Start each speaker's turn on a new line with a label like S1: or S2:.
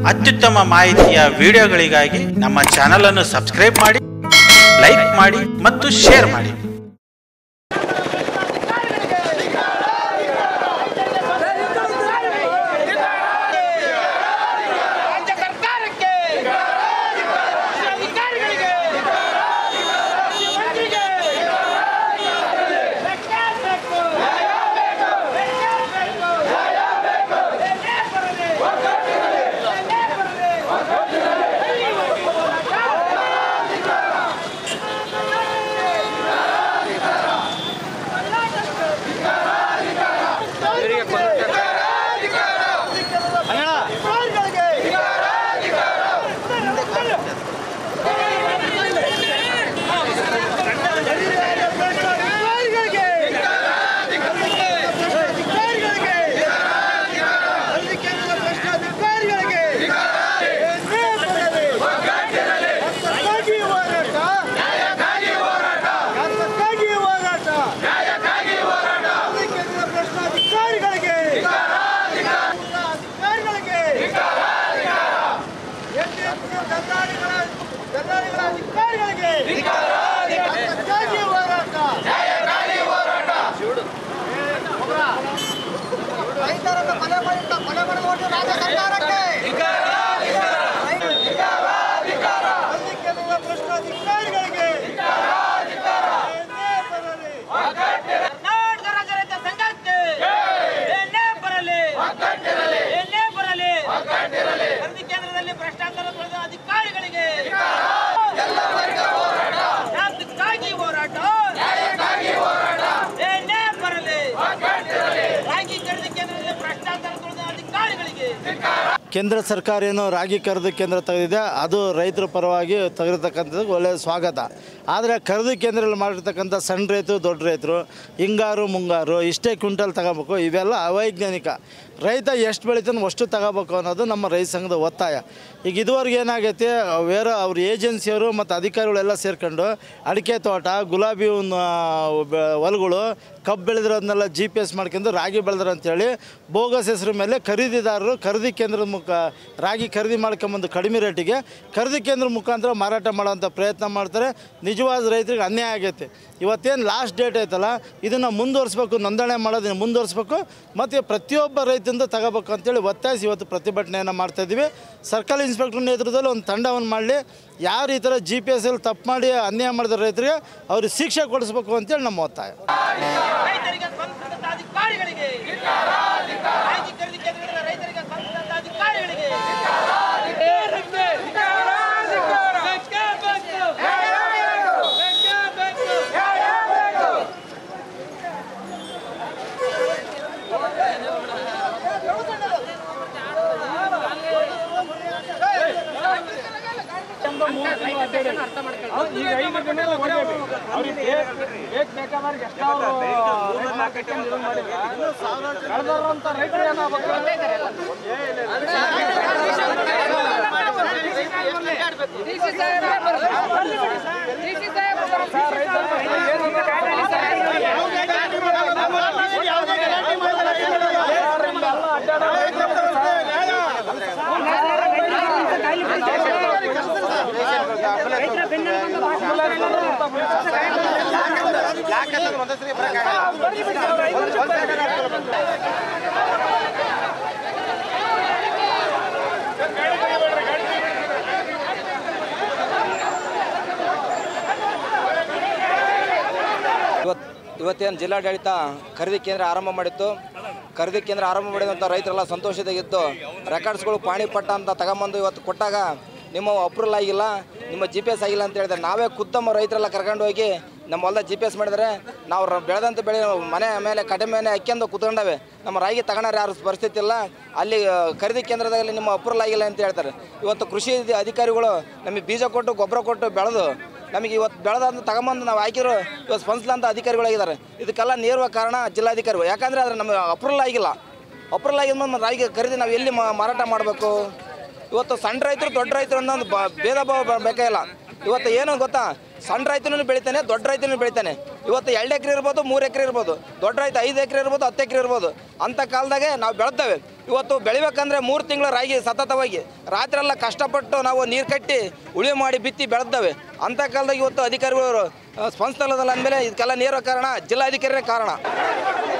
S1: ಅತ್ಯುತ್ತಮ ಮಾಹಿತಿಯ ವಿಡಿಯೋಗಳಿಗಾಗಿ ನಮ್ಮ ಚಾನಲ್ ಅನ್ನು ಸಬ್ಸ್ಕ್ರೈಬ್ ಮಾಡಿ ಲೈಕ್ ಮಾಡಿ ಮತ್ತು ಶೇರ್ ಮಾಡಿ
S2: ರಾಜ್ಯ ಸರ್ಕಾರಕ್ಕೆ ಅಧಿಕಾರಿಗಳಿಗೆ ಮಂತ್ರಿಗೆ ಬೇಕೇ ಬೇಕು. ಬೇಕೇ ಬೇಕು. ಬೇಕೇ ಬರಲಿ. ಬೇಕೇ ಬರಲಿ. ಅಧಿಕಾರಿಗಳಿಗೆ ಅಧಿಕಾರಿಗಳಿಗೆ ದಲ್ಲಾಳಿಗಳ ದಲ್ಲಾಳಿಗಳ ಅಧಿಕಾರಿಗಳಿಗೆ ಅದಕ್ಕಾಗಿ ಹೋರಾಟ ರೈತರನ್ನು ಕೊಲೆ ಮಾಡಿದ್ದ ಕೊಲೆ ಮಾಡಿದ ಒಟ್ಟು ರಾಜ್ಯ ಸರ್ಕಾರಕ್ಕೆ ಅದಕ್ಕೆಲ್ಲ ಭ್ರಷ್ಟಾಧಿಕಾರಿಗಳಿಗೆ ಏನೇ ಬರಲಿ. ಕರ್ನಾಟಕ ರಾಜ್ಯ ರೈತ ಸಂಘಕ್ಕೆ ಏನೇ ಬರಲಿ ಏನೇ ಬರಲಿ ಖರೀದಿ ಕೇಂದ್ರದಲ್ಲಿ ಭ್ರಷ್ಟಾಚಾರ ತೊಳೆದ ಅಧಿಕಾರಿಗಳಿಗೆ ನ್ಯಾಯಕ್ಕಾಗಿ ಹೋರಾಟ ಏನೇ ಬರಲಿ ರಾಗಿ ಖರೀದಿ ಕೇಂದ್ರದಲ್ಲಿ ಭ್ರಷ್ಟಾಚಾರ ತೊಳೆದ ಅಧಿಕಾರಿಗಳಿಗೆ
S3: ಕೇಂದ್ರ ಸರ್ಕಾರ ಏನು ರಾಗಿ ಖರೀದಿ ಕೇಂದ್ರ ತೆಗೆದಿದೆ ಅದು ರೈತರ ಪರವಾಗಿ ತೆಗೆದಿರ್ತಕ್ಕಂಥದ್ದು ಒಳ್ಳೆಯ ಸ್ವಾಗತ ಆದರೆ ಖರೀದಿ ಕೇಂದ್ರದಲ್ಲಿ ಮಾಡಿರ್ತಕ್ಕಂಥ ಸಣ್ಣ ರೈತರು ದೊಡ್ಡ ರೈತರು ಹಿಂಗಾರು ಮುಂಗಾರು ಇಷ್ಟೇ ಕ್ವಿಂಟಲ್ ತಗೋಬೇಕು ಇವೆಲ್ಲ ಅವೈಜ್ಞಾನಿಕ ರೈತ ಎಷ್ಟು ಬೆಳಿತಾನೆ ಅಷ್ಟು ತಗೋಬೇಕು ಅನ್ನೋದು ನಮ್ಮ ರೈತ ಸಂಘದ ಒತ್ತಾಯ ಈಗ ಇದುವರೆಗೆ ಏನಾಗೈತೆ ಬೇರೆ ಅವ್ರ ಏಜೆನ್ಸಿಯವರು ಮತ್ತು ಅಧಿಕಾರಿಗಳೆಲ್ಲ ಸೇರ್ಕೊಂಡು ಅಡಿಕೆ ತೋಟ ಗುಲಾಬಿ ಹೂವಿನ, ಬೆ- ಹೊಲಗಳು ಕಬ್ಬು ಬೆಳೆದಿರೋದನ್ನೆಲ್ಲ ಜಿ ಪಿ ಎಸ್ ಮಾಡ್ಕೊಂಡು ರಾಗಿ ಬೆಳೆದ್ರು ಅಂತೇಳಿ ಬೋಗಸ್ ಹೆಸರು ಮೇಲೆ ಖರೀದಿದಾರರು ಖರೀದಿ ಕೇಂದ್ರದ ಮುಖ ರಾಗಿ ಖರೀದಿ ಮಾಡ್ಕೊಂಬಂದು ಕಡಿಮೆ ರೇಟಿಗೆ ಖರೀದಿ ಕೇಂದ್ರ ಮುಖಾಂತರ ಮಾರಾಟ ಮಾಡೋಂಥ ಪ್ರಯತ್ನ ಮಾಡ್ತಾರೆ ನಿಜವಾದ ರೈತರಿಗೆ ಅನ್ಯಾಯ ಆಗೈತೆ ಇವತ್ತೇನು ಲಾಸ್ಟ್ ಡೇಟ್ ಐತಲ್ಲ ಇದನ್ನು ಮುಂದುವರಿಸ್ಬೇಕು ನೋಂದಣಿ ಮಾಡೋದನ್ನು ಮುಂದುವರಿಸ್ಬೇಕು ಮತ್ತು ಪ್ರತಿಯೊಬ್ಬ ರೈತಂದು ತಗೋಬೇಕು ಅಂತೇಳಿ ಒತ್ತಾಯಿಸಿ ಇವತ್ತು ಪ್ರತಿಭಟನೆಯನ್ನು ಮಾಡ್ತಾಯಿದ್ದೀವಿ ಸರ್ಕಲ್ ಇನ್ಸ್ಪೆಕ್ಟರ್ ನೇತೃತ್ವದಲ್ಲಿ ಒಂದು ತಂಡವನ್ನು ಮಾಡಲಿ ಯಾರು ಈ ಥರ ಜಿ ಪಿ ಎಸ್ ಅಲ್ಲಿ ತಪ್ಪು ಮಾಡಿ ಅನ್ಯಾಯ ಮಾಡಿದ ರೈತರಿಗೆ ಅವ್ರಿಗೆ ಶಿಕ್ಷೆ ಕೊಡಿಸ್ಬೇಕು ಅಂತೇಳಿ ನಮ್ಮ ಒತ್ತಾಯ
S2: ರೈತರಿಗೆ ಸ್ಪಂದಿಸಿದಂತ ಅಧಿಕಾರಿಗಳಿಗೆ ರಾಗಿ ಖರೀದಿ ಕೇಂದ್ರಗಳ ರೈತರಿಗೆ ಸ್ಪಂದಿಸಿದಂತ ಅಧಿಕಾರಿಗಳಿಗೆ
S4: ಈಗ ಐದು ದಿನ ಹೋಗ್ಬೇಕು ಅವ್ರಿಗೆ ಬೇಕು ಬೇಕಾದವ್ರಿಗೆ ಎಷ್ಟೋ ಅವರು ಮಾರ್ಕೆಟಿಂಗ್ ಇದು ಮಾಡಿದ್ರೆ ಕಳೆದವ್ರಂತ ರೈತರು ಏನಾಗಬೇಕು
S5: ಇವತ್ತು ಇವತ್ತೇನು ಜಿಲ್ಲಾಡಳಿತ ಖರೀದಿ ಕೇಂದ್ರ ಆರಂಭ ಮಾಡಿತ್ತು ಖರೀದಿ ಕೇಂದ್ರ ಆರಂಭ ಮಾಡಿದಂಥ ರೈತರೆಲ್ಲ ಸಂತೋಷದಾಗಿತ್ತು ರೆಕಾರ್ಡ್ಸ್ಗಳು ಪಾಣಿ ಪಟ್ಟ ಅಂತ ತಗೊಂಬಂದು ಇವತ್ತು ಕೊಟ್ಟಾಗ ನಿಮ್ಮ ಅಪ್ರೂವಲ್ ಆಗಿಲ್ಲ ನಿಮ್ಮ ಜಿ ಪಿ ಎಸ್ ಆಗಿಲ್ಲ ಅಂತ ಹೇಳಿದ್ರೆ ನಾವೇ ಖುದ್ದಮ್ಮ ರೈತರೆಲ್ಲ ಕರ್ಕೊಂಡು ಹೋಗಿ ನಮ್ಮ ಹೊಲ್ದಾಗ ಜಿ ಪಿ ಎಸ್ ಮಾಡಿದರೆ ನಾವು ರ- ಬೆಳೆದಂಥ ಬೆಳೆ ಮನೆ ಮೇಲೆ ಕಡೆ ಮೇಲೆ ಅಕ್ಕಿಂದು ಕುತ್ಕೊಂಡವೆ ನಮ್ಮ ರಾಗಿ ತಗೊಳೋರು ಯಾರು ಪರಿಸ್ಥಿತಿ ಇಲ್ಲ ಅಲ್ಲಿ ಆ, ಖರೀದಿ ಕೇಂದ್ರದಲ್ಲಿ ನಿಮ್ಮ ಅಪ್ರೂವಲ್ ಆಗಿಲ್ಲ ಅಂತ ಹೇಳ್ತಾರೆ ಇವತ್ತು ಕೃಷಿ ಅಧಿ- ಅಧಿಕಾರಿಗಳು ನಮಗೆ ಬೀಜ ಕೊಟ್ಟು ಗೊಬ್ಬರ ಕೊಟ್ಟು ಬೆಳೆದು ನಮಗೆ ಇವತ್ತು ಬೆಳೆದಂತ ತಗೊಂಬಂದು ನಾವು ಹಾಕಿರೋ ಇವತ್ತು ಸ್ಪಂದಿಸಿದಂಥ ಅಧಿಕಾರಿಗಳಾಗಿದ್ದಾರೆ ಇದಕ್ಕೆಲ್ಲ ನೇರವಾಗಿ ಕಾರಣ ಜಿಲ್ಲಾಧಿಕಾರಿಗಳು ಯಾಕಂದರೆ ಅದ್ರ ನಮಗೆ ಅಪ್ರೂವಲ್ ಆಗಿಲ್ಲ ಅಪ್ರೂವಲ್ ಆಗಿದ್ಮೇಲೆ ರಾಗಿ ಖರೀದಿ ನಾವು ಎಲ್ಲಿ ಮಾ- ಮಾರಾಟ ಮಾಡಬೇಕು ಇವತ್ತು ಸಣ್ಣ ರೈತರು ದೊಡ್ಡ ರೈತರು ಅನ್ನೋ ಒಂದು ಬ- ಭೇದ ಭಾವ ಬ- ಬೇಕೇ ಇಲ್ಲ ಇವತ್ತು ಏನು ಗೊತ್ತಾ ಸಣ್ಣ ರೈತನೂ ಬೆಳಿತಾನೆ ದೊಡ್ಡ ರೈತನೂ ಬೆಳಿತಾನೆ ಇವತ್ತು ಎರಡು ಎಕರೆ ಇರ್ಬೋದು ಮೂರು ಎಕರೆ ಇರ್ಬೋದು ದೊಡ್ಡ ರೈತ ಐದು ಎಕರೆ ಇರ್ಬೋದು ಹತ್ತು ಎಕರೆ ಇರ್ಬೋದು ಅಂಥ ಕಾಲದಾಗೆ ನಾವು ಬೆಳೆದ್ದೇವೆ ಇವತ್ತು ಬೆಳಿಬೇಕಂದ್ರೆ ಮೂರು ತಿಂಗಳು ರಾಗಿ ಸತತವಾಗಿ ರಾತ್ರೆಲ್ಲ ಕಷ್ಟಪಟ್ಟು ನಾವು ನೀರು ಕಟ್ಟಿ ಉಳಿ ಮಾಡಿ ಬಿತ್ತಿ ಬೆಳೆದವೆ ಅಂಥ ಕಾಲದಾಗ ಇವತ್ತು ಅಧಿಕಾರಿಗಳು ಆ, ಸ್ಪಂದಿಸ್ತಾ ಇಲ್ಲದಲ್ಲ ಅಂದಮೇಲೆ ಇದಕ್ಕೆಲ್ಲ ನೇರ ಕಾರಣ ಜಿಲ್ಲಾಧಿಕಾರಿನೇ ಕಾರಣ